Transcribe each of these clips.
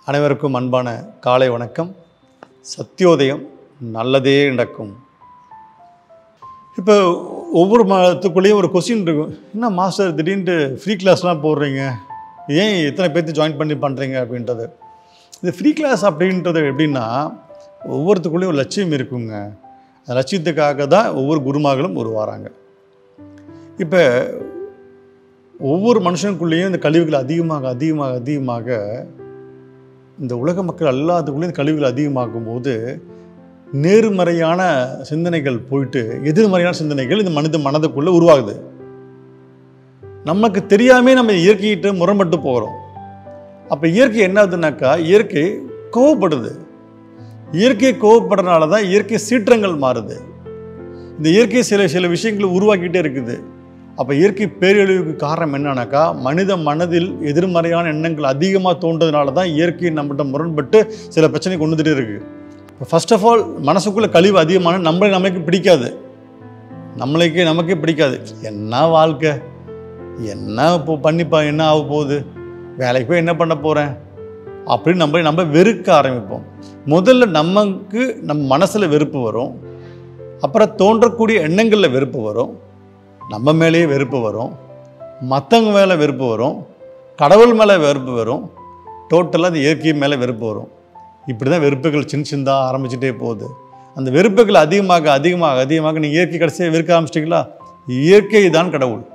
அனைவருக்கும் அன்பான காலை வணக்கம் சத்தியோதயம் நல்லதே நடக்கும் இப்போ ஒவ்வொரு மாதத்துக்குள்ளேயும் ஒரு கொஸ்டின் இருக்கும் என்ன மாஸ்டர் திடீர்னு ஃப்ரீ கிளாஸ்லாம் போடுறீங்க ஏன் இத்தனை பேர்த்து ஜாயின் பண்ணி பண்ணுறீங்க அப்படின்றது இது ஃப்ரீ கிளாஸ் அப்படின்றது எப்படின்னா ஒவ்வொருத்துக்குள்ளேயும் ஒரு லட்சியம் இருக்குங்க அந்த லட்சியத்துக்காக தான் ஒவ்வொரு குருமார்களும் உருவாராங்க இப்போ ஒவ்வொரு மனுஷனுக்குள்ளேயும் இந்த கழிவுகள் அதிகமாக அதிகமாக அதிகமாக இந்த உலக மக்கள் எல்லாத்துக்குள்ளேயும் இந்த கழிவுகள் அதிகமாகும் போது நேர்மறையான சிந்தனைகள் போயிட்டு எதிர்மறையான சிந்தனைகள் இந்த மனித மனதுக்குள்ளே உருவாகுது நமக்கு தெரியாமே நம்ம இயற்கையிட்ட முரண்பட்டு போகிறோம் அப்போ இயற்கை என்ன ஆகுதுனாக்கா இயற்கை கோவப்படுது இயற்கை கோவப்படுறதுனால தான் இயற்கை சீற்றங்கள் மாறுது இந்த இயற்கை சில சில விஷயங்களை உருவாக்கிட்டே இருக்குது அப்போ இயற்கை பேரழிவுக்கு காரணம் என்னன்னாக்கா மனித மனதில் எதிர்மறையான எண்ணங்கள் அதிகமாக தோன்றதுனால தான் இயற்கை நம்மகிட்ட முரண்பட்டு சில பிரச்சனை கொண்டு வந்துட்டே இருக்கு இப்போ ஃபர்ஸ்ட் ஆஃப் ஆல் மனசுக்குள்ளே கழிவு அதிகமான நம்மளை நமக்கு பிடிக்காது நம்மளுக்கே நமக்கே பிடிக்காது என்ன வாழ்க்கை என்ன இப்போ பண்ணிப்பா என்ன ஆக போகுது வேலைக்கு போய் என்ன பண்ண போகிறேன் அப்படின்னு நம்மளை நம்ம வெறுக்க ஆரம்பிப்போம் முதல்ல நமக்கு நம்ம மனசில் வெறுப்பு வரும் அப்புறம் தோன்றக்கூடிய எண்ணங்களில் வெறுப்பு வரும் நம்ம மேலேயே வெறுப்பு வரும் மற்றவங்க மேலே வெறுப்பு வரும் கடவுள் மேலே வெறுப்பு வரும் டோட்டலாக அந்த இயற்கை மேலே வெறுப்பு வரும் இப்படி தான் வெறுப்புகள் சின்ன சின்னதாக ஆரம்பிச்சுட்டே போகுது அந்த வெறுப்புகள் அதிகமாக அதிகமாக அதிகமாக நீங்கள் இயற்கை கடைசியாக வெறுக்க ஆரம்பிச்சிட்டிங்களா இயற்கை தான் கடவுள்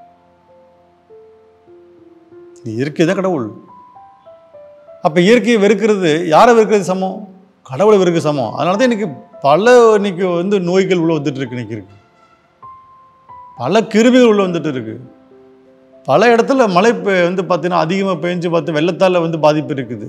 இயற்கை தான் கடவுள் அப்போ இயற்கையை வெறுக்கிறது யாரை வெறுக்கிறது சமம் கடவுளை வெறுக்க சமம் அதனால தான் இன்னைக்கு பல இன்னைக்கு வந்து நோய்கள் உள்ள வந்துட்டு இருக்கு இன்னைக்கு இருக்கு பல கிருமிகள் உள்ள வந்துட்டு இருக்கு பல இடத்துல மழை பெ- வந்து பார்த்தீங்கன்னா அதிகமாக பெஞ்சு பார்த்து வெள்ளத்தால் வந்து பாதிப்பு இருக்குது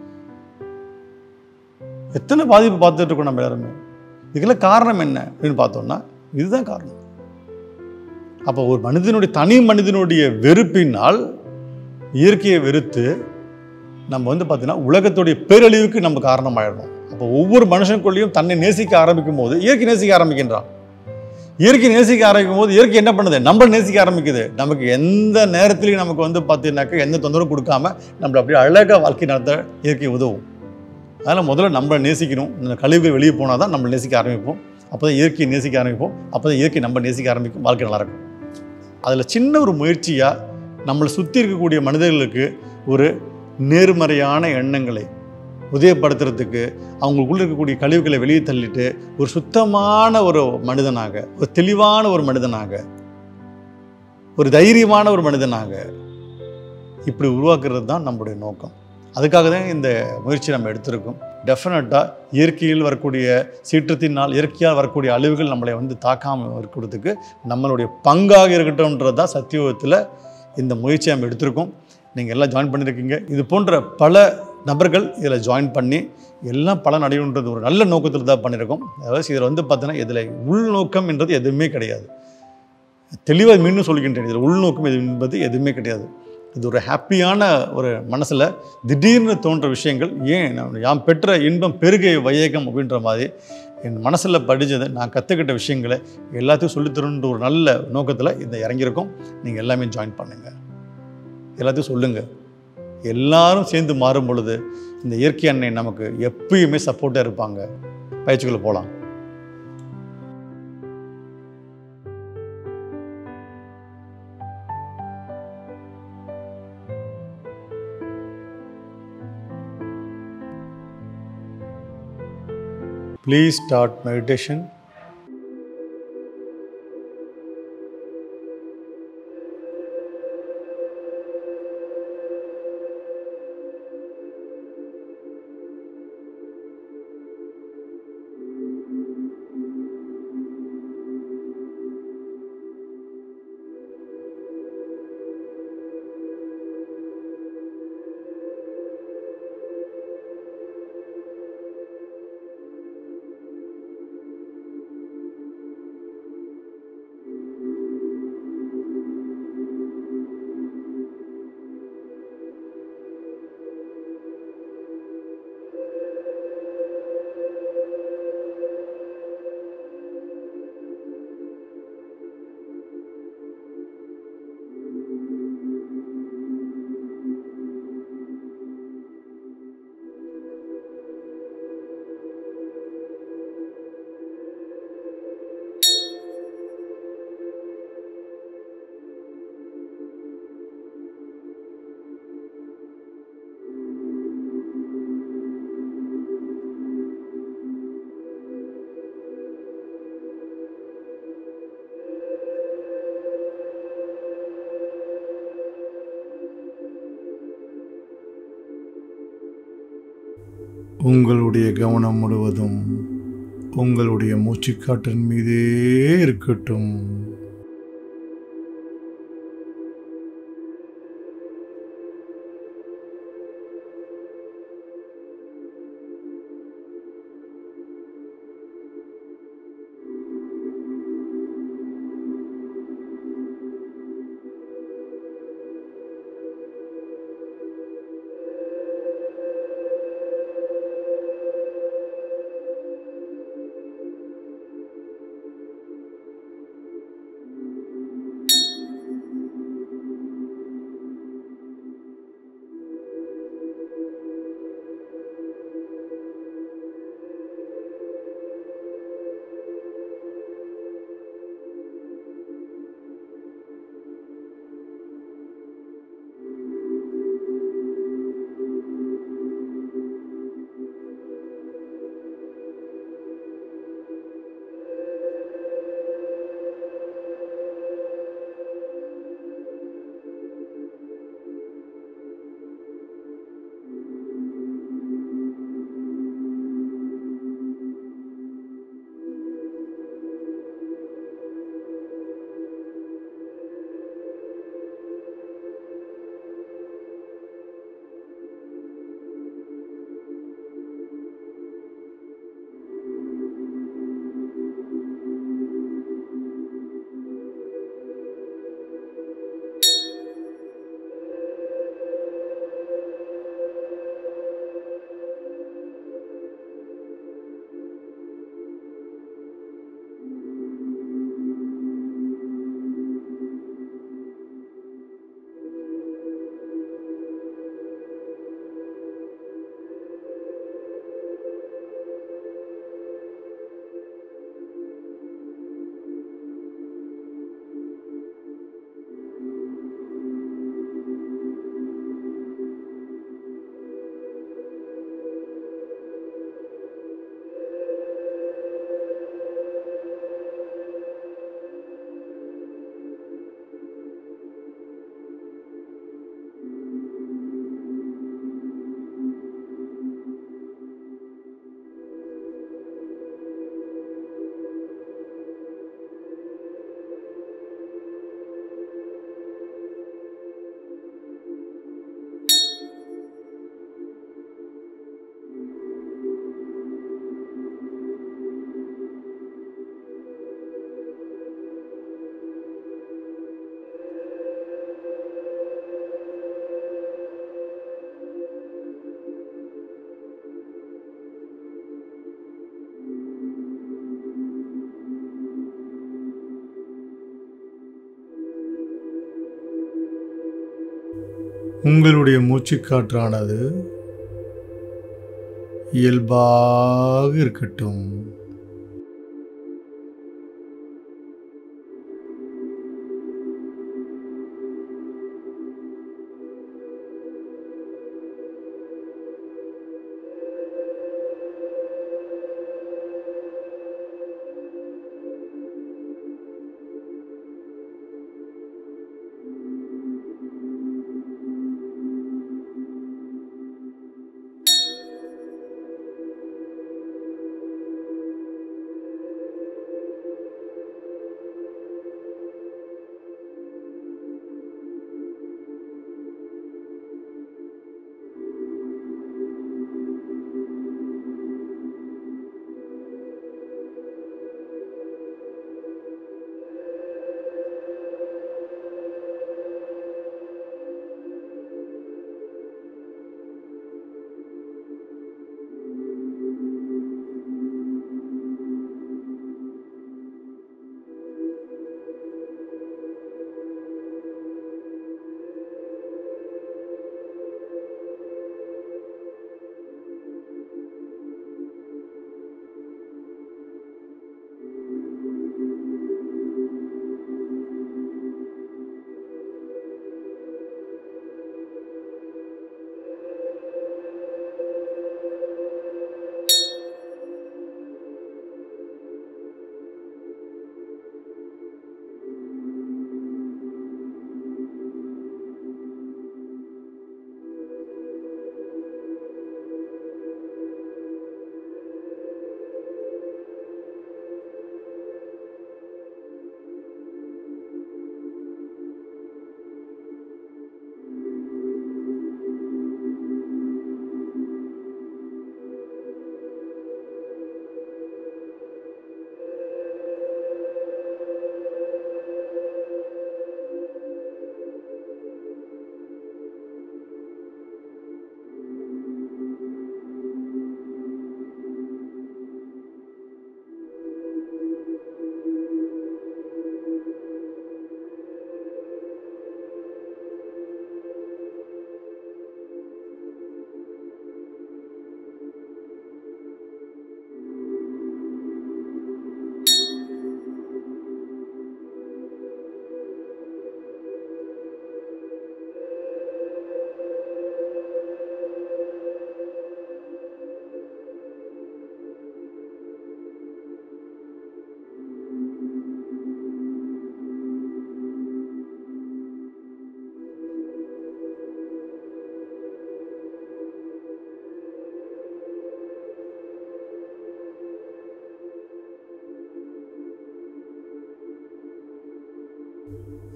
எத்தனை பாதிப்பு பார்த்துட்டு இருக்கோம் நம்ம எல்லாருமே இதுக்கெல்லாம் காரணம் என்ன அப்படின்னு பார்த்தோம்னா இதுதான் காரணம் அப்போ ஒரு மனிதனுடைய தனி மனிதனுடைய வெறுப்பினால் இயற்கையை வெறுத்து நம்ம வந்து பார்த்தீங்கன்னா உலகத்துடைய பேரழிவுக்கு நம்ம காரணமாயிடணும் அப்போ ஒவ்வொரு மனுஷனுக்குள்ளேயும் தன்னை நேசிக்க ஆரம்பிக்கும் போது இயற்கை நேசிக்க ஆரம்பிக்கின்றான் இயற்கை நேசிக்க ஆரம்பிக்கும் போது இயற்கை என்ன பண்ணுது நம்ம நேசிக்க ஆரம்பிக்குது நமக்கு எந்த நேரத்துலையும் நமக்கு வந்து பார்த்தீங்கன்னாக்கா எந்த தொந்தரவும் கொடுக்காம நம்மளை அப்படியே அழகாக வாழ்க்கை நடத்த இயற்கை உதவும் அதனால் முதல்ல நம்மளை நேசிக்கணும் இந்த கழிவுகள் வெளியே போனால் தான் நம்ம நேசிக்க ஆரம்பிப்போம் அப்போ தான் இயற்கையை நேசிக்க ஆரம்பிப்போம் அப்போ தான் இயற்கை நம்ம நேசிக்க ஆரம்பிக்கும் வாழ்க்கை நல்லா இருக்கும் அதில் சின்ன ஒரு முயற்சியாக நம்மளை சுற்றி இருக்கக்கூடிய மனிதர்களுக்கு ஒரு நேர்மறையான எண்ணங்களை உதயப்படுத்துறதுக்கு அவங்களுக்குள்ள இருக்கக்கூடிய கழிவுகளை வெளியே தள்ளிட்டு ஒரு சுத்தமான ஒரு மனிதனாக ஒரு தெளிவான ஒரு மனிதனாக ஒரு தைரியமான ஒரு மனிதனாக இப்படி உருவாக்குறது தான் நம்முடைய நோக்கம் அதுக்காக தான் இந்த முயற்சி நம்ம எடுத்திருக்கோம் டெஃபினட்டாக இயற்கையில் வரக்கூடிய சீற்றத்தினால் இயற்கையால் வரக்கூடிய அழிவுகள் நம்மளை வந்து தாக்காமல் இருக்கிறதுக்கு நம்மளுடைய பங்காக இருக்கட்டும்ன்றது தான் சத்தியோகத்தில் இந்த முயற்சியை நம்ம எடுத்திருக்கோம் நீங்கள் எல்லாம் ஜாயின் பண்ணியிருக்கீங்க இது போன்ற பல நபர்கள் இதில் ஜாயின் பண்ணி எல்லாம் பலன் அடையுன்றது ஒரு நல்ல நோக்கத்தில் தான் பண்ணியிருக்கோம் அதாவது இதில் வந்து பார்த்தீங்கன்னா இதில் உள்நோக்கம் என்றது எதுவுமே கிடையாது தெளிவாக மீண்டும் சொல்கின்றேன் இதில் உள்நோக்கம் எது என்பது எதுவுமே கிடையாது இது ஒரு ஹாப்பியான ஒரு மனசில் திடீர்னு தோன்ற விஷயங்கள் ஏன் நான் யாம் பெற்ற இன்பம் பெருகை வையகம் அப்படின்ற மாதிரி என் மனசில் படித்ததை நான் கற்றுக்கிட்ட விஷயங்களை எல்லாத்தையும் சொல்லித்தரணுன்ற ஒரு நல்ல நோக்கத்தில் இந்த இறங்கியிருக்கோம் நீங்கள் எல்லாமே ஜாயின் பண்ணுங்கள் எல்லாத்தையும் சொல்லுங்கள் எல்லாரும் சேர்ந்து மாறும் பொழுது இந்த இயற்கை அன்னை நமக்கு எப்பயுமே சப்போர்ட்டாக இருப்பாங்க பயிற்சிக்குள்ளே போகலாம் Please start meditation. உங்களுடைய கவனம் முழுவதும் உங்களுடைய மூச்சுக்காற்றின் மீதே இருக்கட்டும் உங்களுடைய மூச்சுக்காற்றானது இயல்பாக இருக்கட்டும்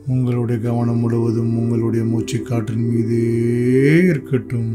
உங்களுடைய கவனம் முழுவதும் உங்களுடைய மூச்சு காற்றின் மீதே இருக்கட்டும்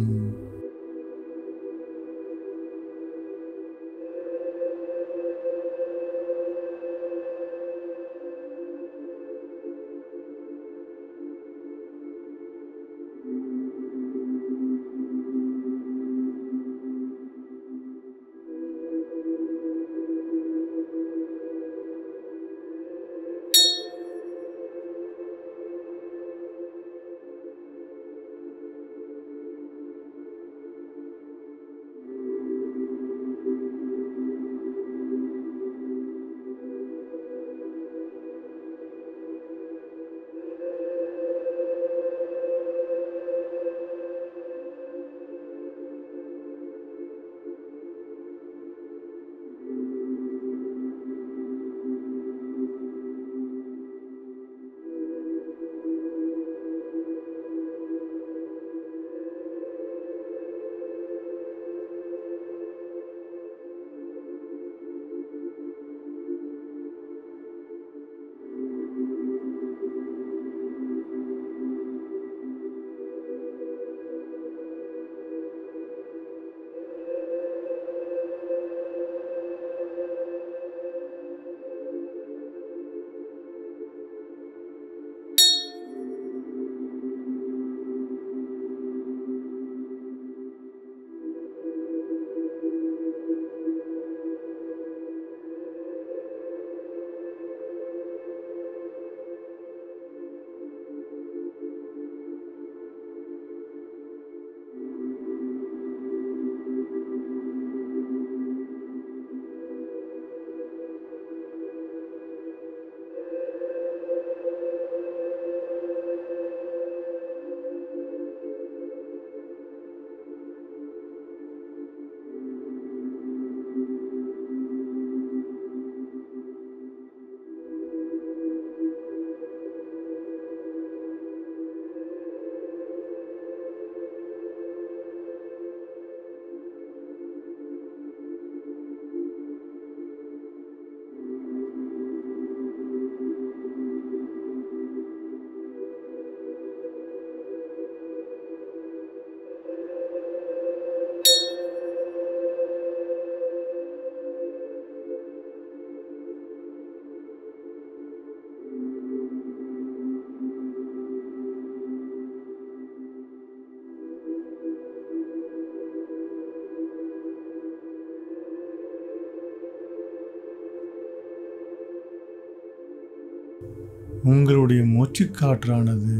உங்களுடைய மூச்சுக்காற்றானது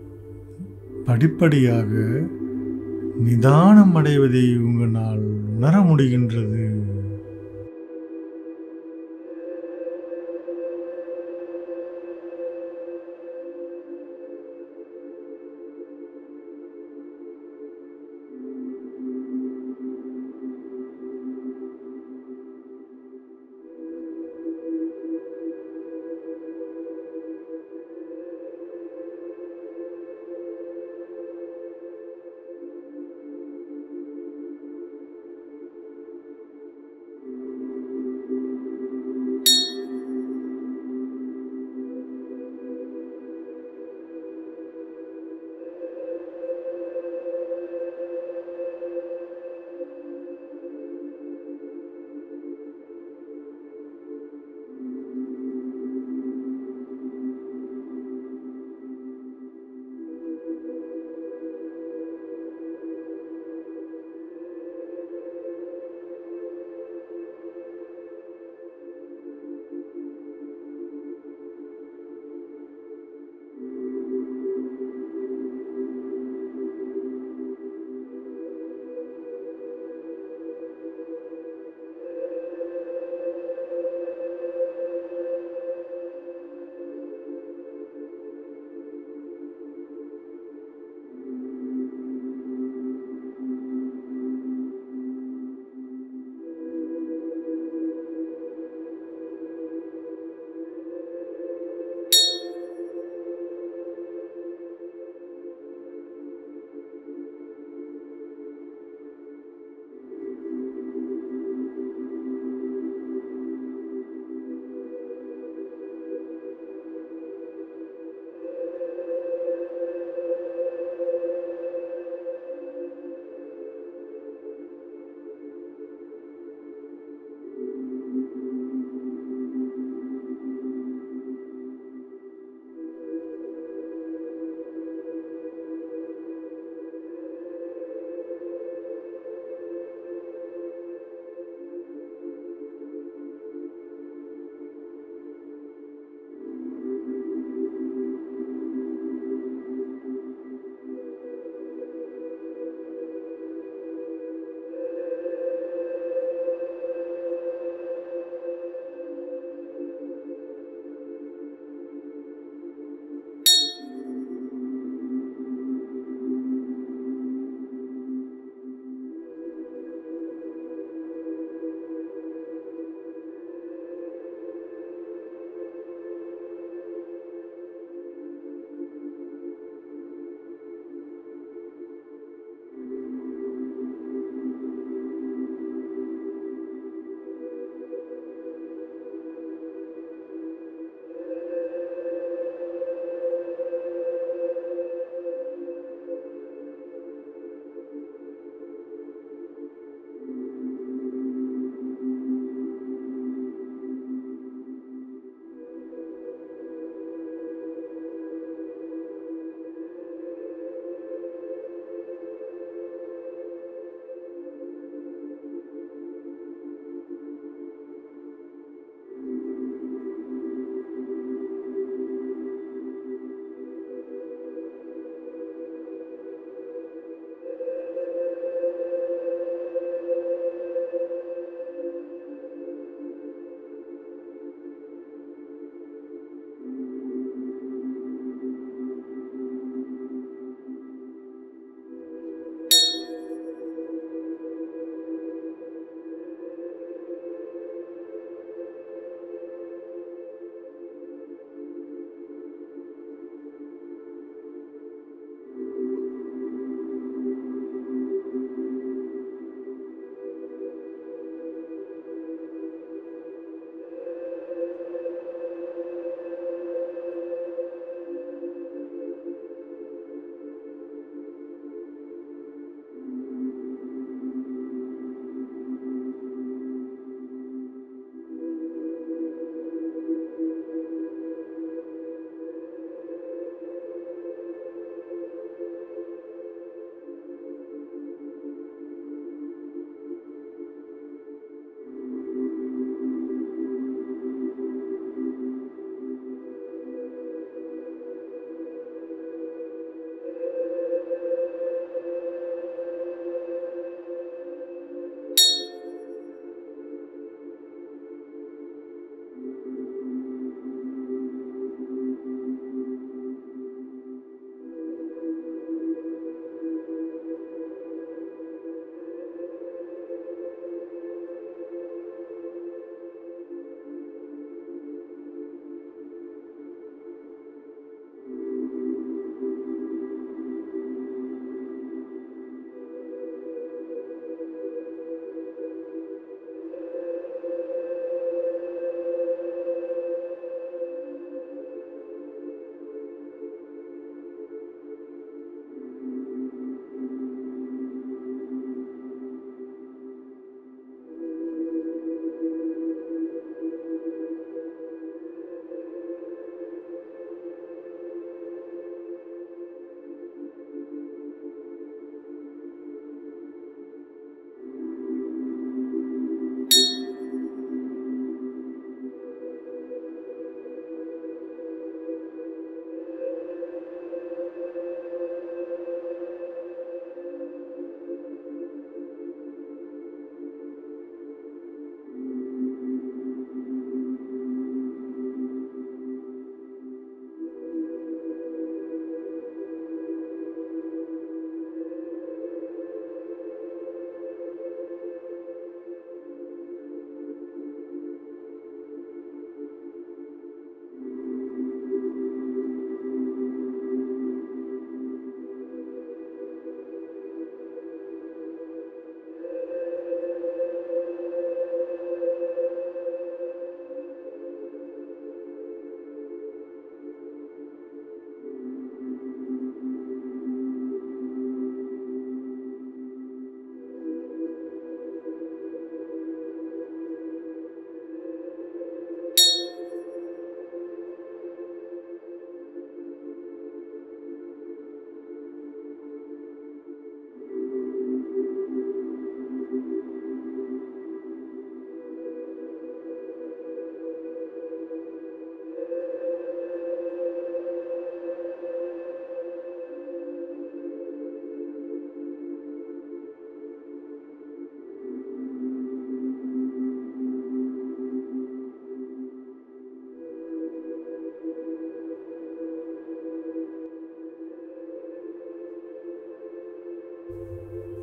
படிப்படியாக நிதானம் அடைவதை உங்களால் உணர முடிகின்றது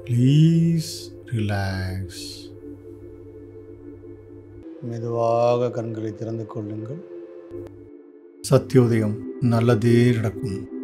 ப்ளீஸ் ரிலாக்ஸ் மெதுவாக கண்களை திறந்து கொள்ளுங்கள் சத்தியோதயம் நல்லதே நடக்கும்